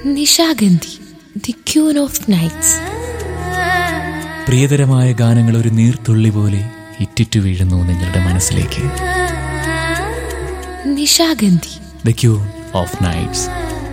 Nishagandhi the queen of nights പ്രിയതരമായ ഗാനങ്ങൾ ഒരു നീർത്തുള്ളി പോലെ ഇറ്റിറ്റു വീഴുന്നു നിങ്ങളുടെ മനസ്സിലേക്ക് Nishagandhi the queen of nights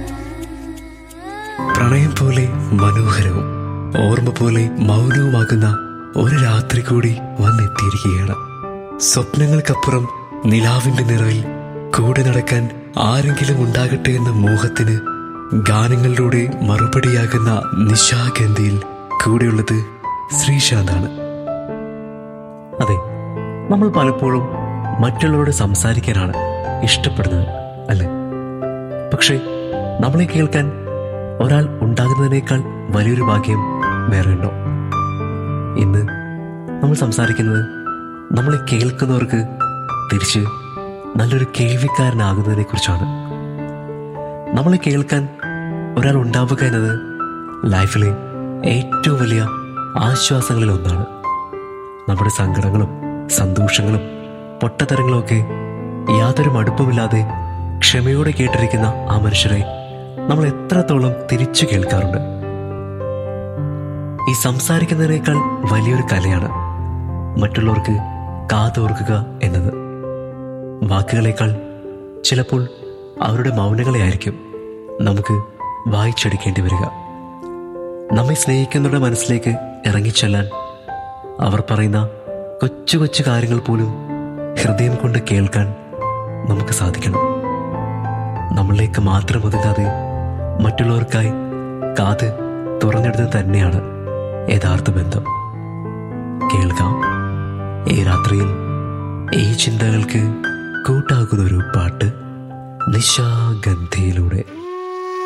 പ്രണയം പോലെ മനോഹരവും ഓർമ്മ പോലെ മൗനവുമാകുന്ന ഒരു രാത്രി കൂടി വന്നെത്തിയിരിക്കുകയാണ് സ്വപ്നങ്ങൾക്കപ്പുറം നിലാവിന്റെ നിറവിൽ കൂടെ നടക്കാൻ ആരെങ്കിലും ഉണ്ടാകട്ടെ എന്ന മോഹത്തിന് ഗാനങ്ങളിലൂടെ മറുപടിയാകുന്ന നിശാഗന്ധിയിൽ കൂടെയുള്ളത് ശ്രീശാന്താണ് അതെ നമ്മൾ പലപ്പോഴും മറ്റുള്ളവരോട് സംസാരിക്കാനാണ് ഇഷ്ടപ്പെടുന്നത് അല്ലേ പക്ഷേ നമ്മളെ കേൾക്കാൻ ഒരാൾ ഉണ്ടാകുന്നതിനേക്കാൾ വലിയൊരു ഭാഗ്യം വേറെ ഉണ്ടോ ഇന്ന് നമ്മൾ സംസാരിക്കുന്നത് നമ്മളെ കേൾക്കുന്നവർക്ക് തിരിച്ച് നല്ലൊരു കേൾവിക്കാരനാകുന്നതിനെ കുറിച്ചാണ് നമ്മളെ കേൾക്കാൻ ഒരാൾ ഉണ്ടാവുക എന്നത് ലൈഫിലെ ഏറ്റവും വലിയ ആശ്വാസങ്ങളിൽ ഒന്നാണ് നമ്മുടെ സങ്കടങ്ങളും സന്തോഷങ്ങളും പൊട്ടത്തരങ്ങളും ഒക്കെ യാതൊരു മടുപ്പുമില്ലാതെ ക്ഷമയോടെ കേട്ടിരിക്കുന്ന ആ മനുഷ്യരെ നമ്മൾ എത്രത്തോളം തിരിച്ചു കേൾക്കാറുണ്ട് ഈ സംസാരിക്കുന്നതിനേക്കാൾ വലിയൊരു കലയാണ് മറ്റുള്ളവർക്ക് കാതോർക്കുക എന്നത് വാക്കുകളേക്കാൾ ചിലപ്പോൾ അവരുടെ മൗനങ്ങളെ ആയിരിക്കും നമുക്ക് വായിച്ചെടുക്കേണ്ടി വരിക നമ്മെ സ്നേഹിക്കുന്നവരുടെ മനസ്സിലേക്ക് ഇറങ്ങിച്ചെല്ലാൻ അവർ പറയുന്ന കൊച്ചു കൊച്ചു കാര്യങ്ങൾ പോലും ഹൃദയം കൊണ്ട് കേൾക്കാൻ നമുക്ക് സാധിക്കണം നമ്മളിലേക്ക് മാത്രം ഒതുങ്ങാതെ മറ്റുള്ളവർക്കായി കാത് തുറന്നെടുത്ത് തന്നെയാണ് യഥാർത്ഥ ബന്ധം കേൾക്കാം ഈ രാത്രിയിൽ ഈ ചിന്തകൾക്ക് കൂട്ടാകുന്ന ഒരു പാട്ട് നിശാഗന്ധിയിലൂടെ